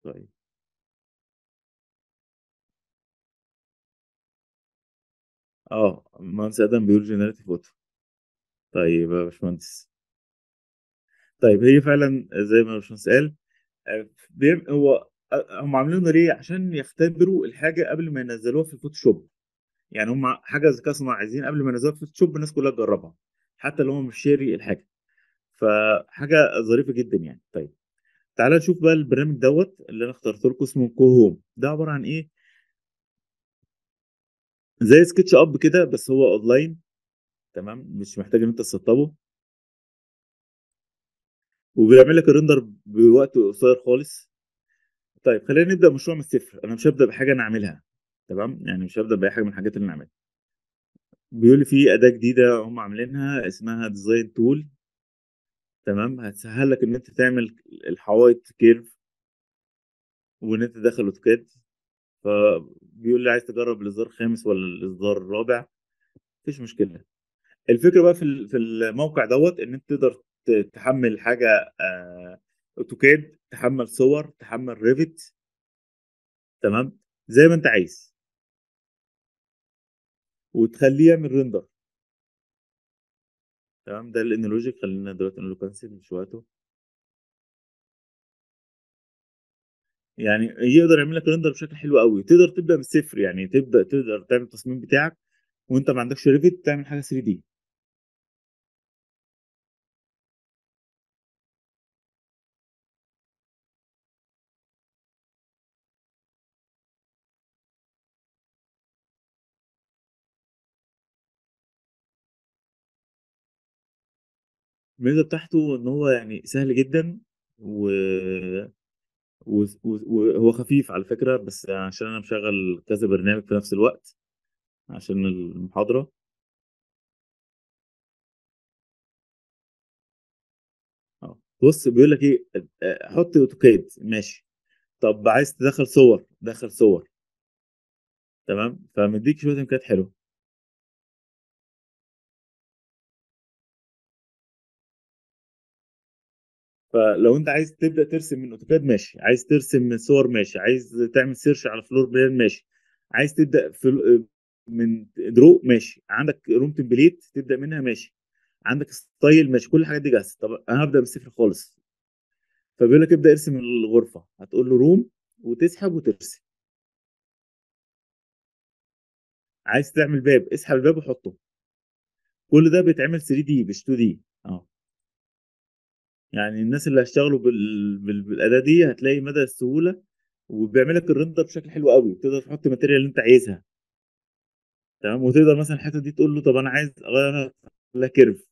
طيب اه مهندس ادم بيقول جنريتيف اوتو طيب يا باشمهندس طيب هي فعلا زي ما الباشمهندس قال آه، بيب- هو آه، هم عاملينه ليه عشان يختبروا الحاجه قبل ما ينزلوها في الفوتوشوب يعني هم حاجه ذكاء صناعي عايزين قبل ما ينزلوها في الفوتوشوب الناس كلها تجربها حتى لو هو مش شاري الحاجه فحاجه ظريفه جدا يعني طيب تعالى نشوف بقى البرنامج دوت اللي انا اخترت لكم اسمه كو هوم ده عباره عن ايه زي سكتش اب كده بس هو اونلاين تمام مش محتاج ان انت تسطبه وبيعمل لك الريندر بوقت قصير خالص طيب خلينا نبدا مشروع من الصفر انا مش هبدا بحاجه انا اعملها تمام يعني مش هبدا باي حاجه من الحاجات اللي انا اعملها بيقول لي في اداه جديده هم عاملينها اسمها ديزاين تول تمام هتسهل لك ان انت تعمل الحوايط كيرف وان انت تدخل اوتوكاد فبيقول لي عايز تجرب الاصدار الخامس ولا الاصدار الرابع مفيش مشكله الفكره بقى في ال- في الموقع دوت ان انت تقدر ت- تحمل حاجه آه، اوتوكاد تحمل صور تحمل ريفت تمام زي ما انت عايز وتخليه يعمل ريندر تمام ده الانولوجيك خلينا دلوقتي نقول له كانسل مش وقته يعني يقدر يعمل لك ريندر بشكل حلو قوي تقدر تبدا من الصفر يعني تبدا تقدر تعمل التصميم بتاعك وانت ما عندكش ريفت تعمل حاجه 3 دي الميزه بتاعته ان هو يعني سهل جدا و و- و- وهو خفيف على فكره بس عشان انا مشغل كذا برنامج في نفس الوقت عشان المحاضره اه بص بيقول لك ايه آه، حط اوتوكاد ماشي طب عايز تدخل صور دخل صور تمام فمديك شويه امكانيات حلوه فلو انت عايز تبدا ترسم من اوتوكاد ماشي عايز ترسم من صور ماشي عايز تعمل سيرش على فلور بلان ماشي عايز تبدا في من درو ماشي عندك روم تمبليت تبدا منها ماشي عندك ستايل ماشي كل الحاجات دي جاهزه طب انا هبدا من الصفر خالص فبيقول لك ابدا ارسم الغرفه هتقول له روم وتسحب وترسم عايز تعمل باب اسحب الباب وحطه كل ده بيتعمل 3 دي مش 2 دي اه يعني الناس اللي هيشتغلوا بال... بال... بالاداه دي هتلاقي مدى السهوله وبيعمل لك الرندر بشكل حلو قوي تقدر تحط الماتيريال اللي انت عايزها تمام وتقدر مثلا الحته دي تقول له طب انا عايز اغيرها لا كيرف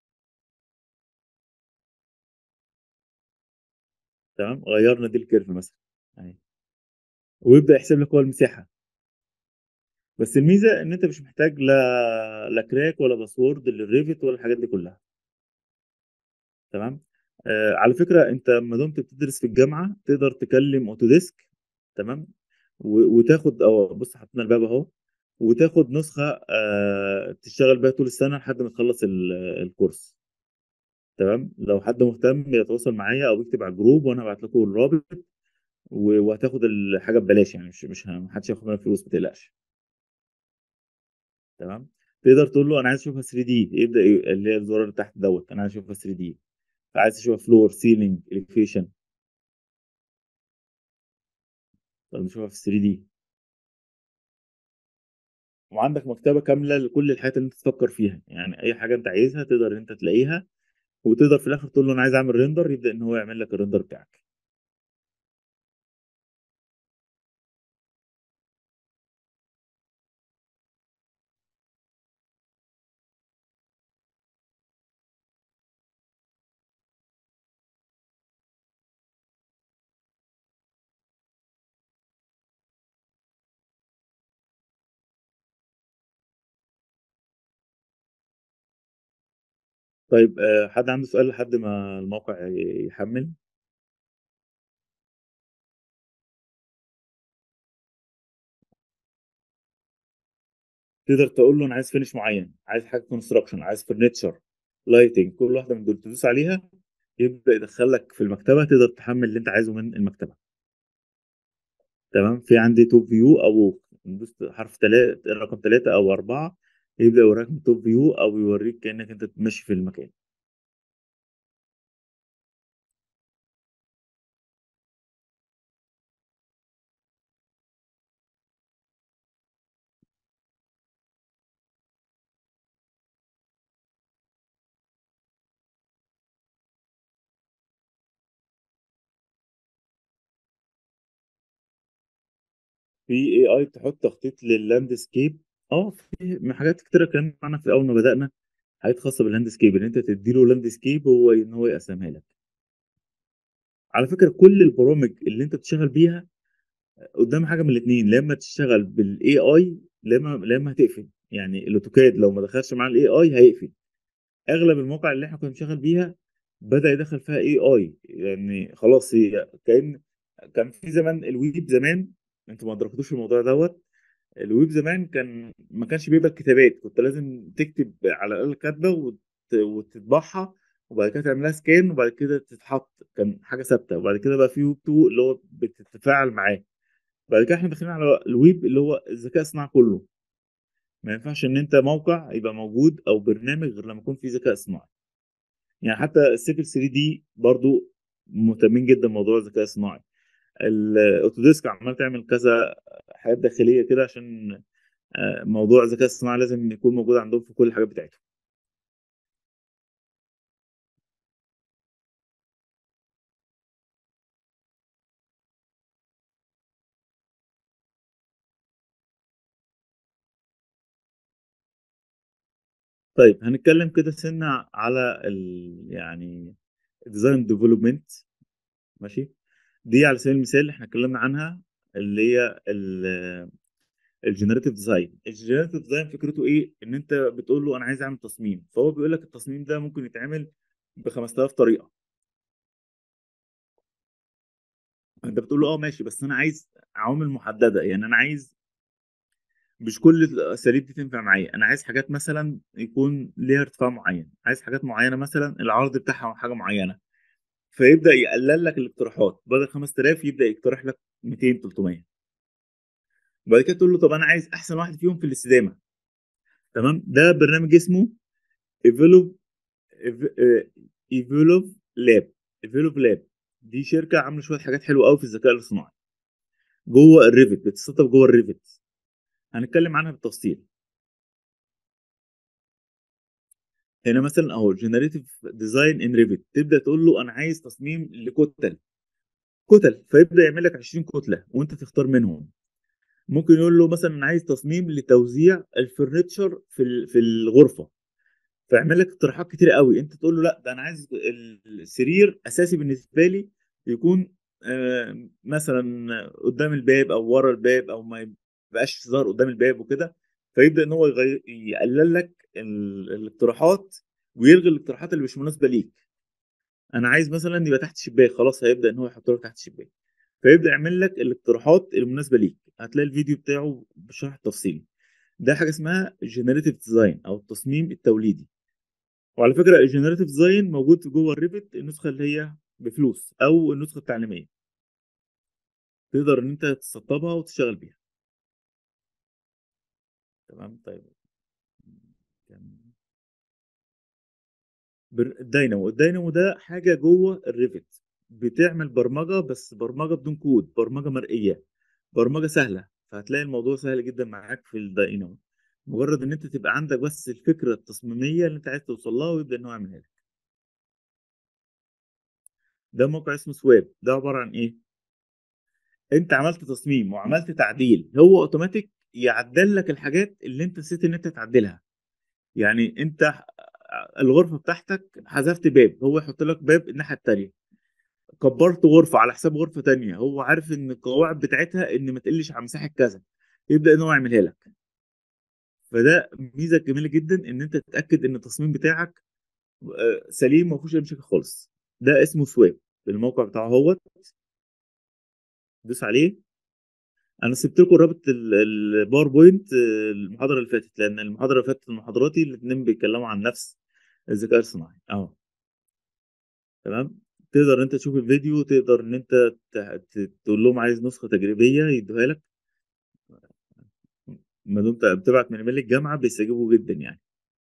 تمام غيرنا دي الكيرف مثلا يعني ويبدا يحسب لك هو المساحه بس الميزه ان انت مش محتاج لا لا كراك ولا باسورد للريفت ولا الحاجات دي كلها تمام آه على فكره انت ما دمت بتدرس في الجامعه تقدر تكلم اوتوديسك تمام و- وتاخد او بص حطينا الباب اهو وتاخد نسخه آه تشتغل بيها طول السنه لحد ما تخلص ال- الكورس تمام لو حد مهتم يتواصل معايا او يكتب على الجروب وانا هبعت لكم الرابط و- وهتاخد الحاجه ببلاش يعني مش مش ه- محدش هياخد منك فلوس ما تقلقش تمام تقدر تقول له انا عايز اشوفها 3 دي يبدا ي- اللي هي الزرار اللي تحت دوت انا عايز اشوفها 3 دي عايز اشوفها فلور سيلينج اليفيشن طب نشوفها في 3 دي وعندك مكتبه كامله لكل الحاجات اللي انت تفكر فيها يعني اي حاجه انت عايزها تقدر ان انت تلاقيها وتقدر في الاخر تقول له انا عايز اعمل ريندر يبدا ان هو يعمل لك الريندر بتاعك طيب آه، حد عنده سؤال لحد ما الموقع ي- يحمل تقدر تقول له انا عايز فينش معين عايز حاجه كونستراكشن عايز فرنتشر لايتنج كل واحده من دول تدوس عليها يبدا يدخلك في المكتبه تقدر تحمل اللي انت عايزه من المكتبه تمام في عندي توب فيو او ندوس حرف تلاتة رقم ثلاثة او اربعة يبدأ يوريك توب فيو او يوريك كأنك انت ماشي في المكان في اي اي تحط تخطيط لللاندسكيب اه في من حاجات كتيرة اتكلمنا عنها في اول ما بدأنا حاجات خاصة باللاندسكيب ان انت تديله لاندسكيب هو ان هو يقسمها لك على فكرة كل البرامج اللي انت بتشتغل بيها قدام حاجة من الاتنين لا اما تشتغل بالاي اي لا اما لا اما هتقفل يعني الاوتوكاد لو ما دخلش مع الاي اي هيقفل اغلب المواقع اللي احنا كنا بنشتغل بيها بدأ يدخل فيها اي اي يعني خلاص هي كأن كان في زمان الويب زمان انتوا ما ادركتوش الموضوع دوت الويب زمان كان ما كانش بيقبل كتابات كنت لازم تكتب على الاقل كاتبه وت... وتطبعها وبعد كده تعملها سكان وبعد كده تتحط كان حاجه ثابته وبعد كده بقى في ويب 2 اللي هو بتتفاعل معاه بعد كده احنا داخلين على الويب اللي هو الذكاء الصناعي كله ما ينفعش ان انت موقع يبقى موجود او برنامج غير لما يكون فيه ذكاء صناعي يعني حتى السيفل 3 دي برضو مهتمين جدا بموضوع الذكاء الصناعي الاوتوديسك عمال تعمل كذا حاجات داخليه كده عشان آه، موضوع الذكاء الصناعي لازم يكون موجود عندهم في كل الحاجات بتاعتهم طيب هنتكلم كده سنة على ال يعني الديزاين ديفلوبمنت ماشي دي على سبيل المثال احنا اتكلمنا عنها اللي هي الجنريتيف ديزاين الجنريتيف ديزاين فكرته ايه ان انت بتقول له انا عايز اعمل تصميم فهو بيقول لك التصميم ده ممكن يتعمل ب 5000 طريقه انت بتقول له اه ماشي بس انا عايز عوامل محدده يعني انا عايز مش كل الاساليب دي تنفع معايا انا عايز حاجات مثلا يكون ليها ارتفاع معين عايز حاجات معينه مثلا العرض بتاعها حاجه معينه فيبدا يقلل لك الاقتراحات بدل 5000 يبدا يقترح لك 200 300 وبعد كده تقول له طب انا عايز احسن واحد فيهم في الاستدامه تمام ده برنامج اسمه ايفولوف ايفولوف لاب ايفولوف لاب دي شركه عامله شويه حاجات حلوه قوي في الذكاء الاصطناعي جوه الريفت بتستضيف جوه الريفت هنتكلم عنها بالتفصيل هنا مثلا اهو جنريتيف ديزاين ان ريفت تبدا تقول له انا عايز تصميم لكتل كتل فيبدا يعمل لك 20 كتله وانت تختار منهم ممكن يقول له مثلا انا عايز تصميم لتوزيع الفرنتشر في ال- في الغرفه فيعمل لك اقتراحات كتير قوي انت تقول له لا ده انا عايز السرير اساسي بالنسبه لي يكون آه، مثلا قدام الباب او ورا الباب او ما يبقاش ظاهر قدام الباب وكده فيبدا ان هو يغير يقلل لك ال- الاقتراحات ويلغي الاقتراحات اللي مش مناسبه ليك انا عايز مثلا يبقى تحت شباك خلاص هيبدا ان هو يحط لك تحت شباك فيبدا يعمل لك الاقتراحات المناسبه ليك هتلاقي الفيديو بتاعه بشرح تفصيلي ده حاجه اسمها جنريتيف ديزاين او التصميم التوليدي وعلى فكره الجنريتيف ديزاين موجود جوه الريفت النسخه اللي هي بفلوس او النسخه التعليميه تقدر ان انت تسطبها وتشتغل بيها تمام طيب كان- بر- الداينامو الداينامو ده حاجه جوه الريفت بتعمل برمجه بس برمجه بدون كود برمجه مرئيه برمجه سهله فهتلاقي الموضوع سهل جدا معاك في الداينامو مجرد ان انت تبقى عندك بس الفكره التصميميه اللي انت عايز توصل لها ويبدا ان هو يعملها لك ده موقع اسمه سواب ده عباره عن ايه انت عملت تصميم وعملت تعديل هو اوتوماتيك يعدل لك الحاجات اللي انت نسيت ان انت تعدلها يعني انت الغرفه بتاعتك حذفت باب هو يحط لك باب الناحيه التانيه كبرت غرفه على حساب غرفه تانيه هو عارف ان القواعد بتاعتها ان ما تقلش عن مساحه كذا يبدا ان هو يعملها لك فده ميزه جميله جدا ان انت تتاكد ان التصميم بتاعك آه، سليم ما فيهوش اي مشاكل خالص ده اسمه سواب الموقع بتاعه هو دوس عليه انا سبت لكم رابط ال- الباوربوينت آه، المحاضره اللي فاتت لان المحاضره اللي فاتت محاضراتي الاثنين بيتكلموا عن نفس الذكاء الصناعي اه تمام تقدر انت تشوف الفيديو تقدر ان انت ت- ت- تقول لهم عايز نسخه تجريبيه يدوها لك ما دمت بتبعت من ايميل الجامعه بيستجيبوا جدا يعني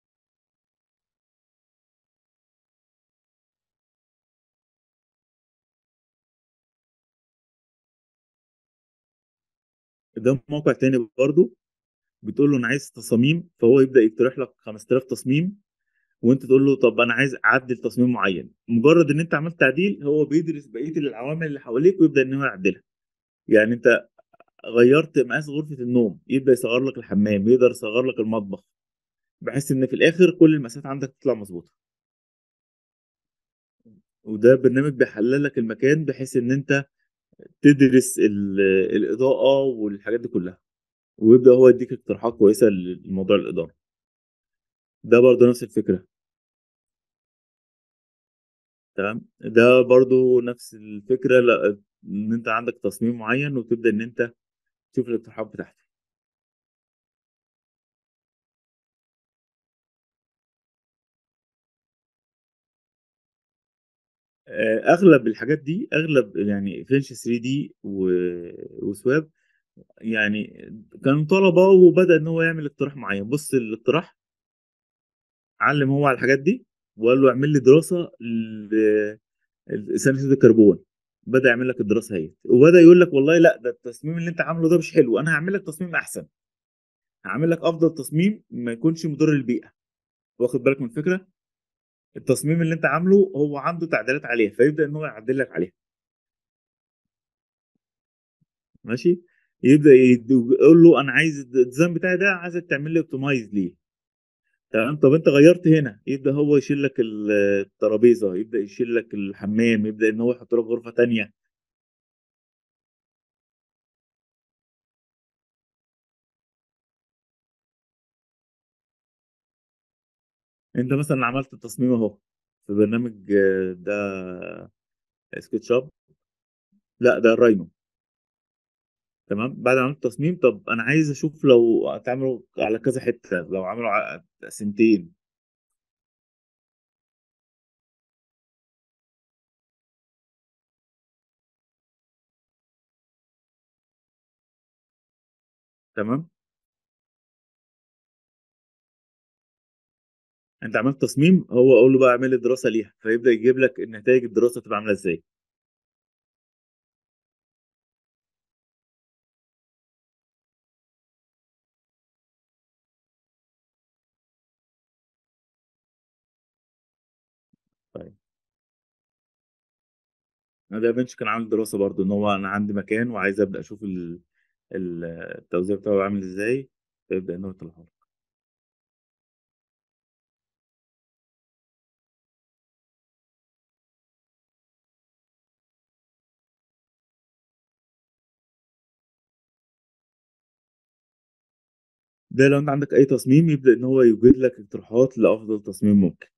ده موقع تاني برضه بتقول له انا عايز تصاميم فهو يبدا يقترح لك 5000 تصميم وانت تقول له طب انا عايز اعدل تصميم معين مجرد ان انت عملت تعديل هو بيدرس بقيه العوامل اللي حواليك ويبدا ان هو يعدلها يعني انت غيرت مقاس غرفه النوم يبدا يصغر لك الحمام يقدر يصغر لك المطبخ بحيث ان في الاخر كل المقاسات عندك تطلع مظبوطه وده برنامج بيحلل لك المكان بحيث ان انت تدرس ال- الاضاءه والحاجات دي كلها ويبدا هو يديك اقتراحات كويسه لموضوع الاضاءه ده برضه نفس الفكره تمام ده برضو نفس الفكرة لا ان انت عندك تصميم معين وتبدأ ان انت تشوف الاقتراحات بتاعته آه، اغلب الحاجات دي اغلب يعني فينش 3 دي وسواب يعني كانوا طلبة وبدأ ان هو يعمل اقتراح معين بص الاقتراح علم هو على الحاجات دي وقال له اعمل لي دراسة ل- ثاني اكسيد الكربون بدأ يعمل لك الدراسة هي وبدأ يقول لك والله لا ده التصميم اللي انت عامله ده مش حلو انا هعمل لك تصميم احسن هعمل لك افضل تصميم ما يكونش مضر للبيئة واخد بالك من الفكره التصميم اللي انت عامله هو عنده تعديلات عليها فيبدا ان هو يعدل لك عليها ماشي يبدا يد- يقول له انا عايز الديزاين بتاعي ده عايزك تعمل لي اوبتمايز ليه تمام طب انت غيرت هنا يبدا هو يشيل لك ال- الترابيزه يبدا يشيل لك الحمام يبدا ان هو يحط لك غرفه تانية انت مثلا عملت التصميم اهو في برنامج آه، ده سكتش اب لا ده الراينو تمام بعد ما عملت التصميم طب انا عايز اشوف لو هتعملوا على كذا حته لو عملوا ع- تقسيمتين تمام انت عملت تصميم هو اقول له بقى اعمل لي دراسه ليها فيبدا يجيب لك النتائج الدراسه تبقى عامله ازاي طيب انا ده بنش كان عامل دراسه برضو ان هو انا عندي مكان وعايز ابدا اشوف ال- ال- التوزيع بتاعه عامل ازاي فيبدا ان هو يطلعه لك. ده لو انت عندك اي تصميم يبدا ان هو يوجد لك اقتراحات لافضل تصميم ممكن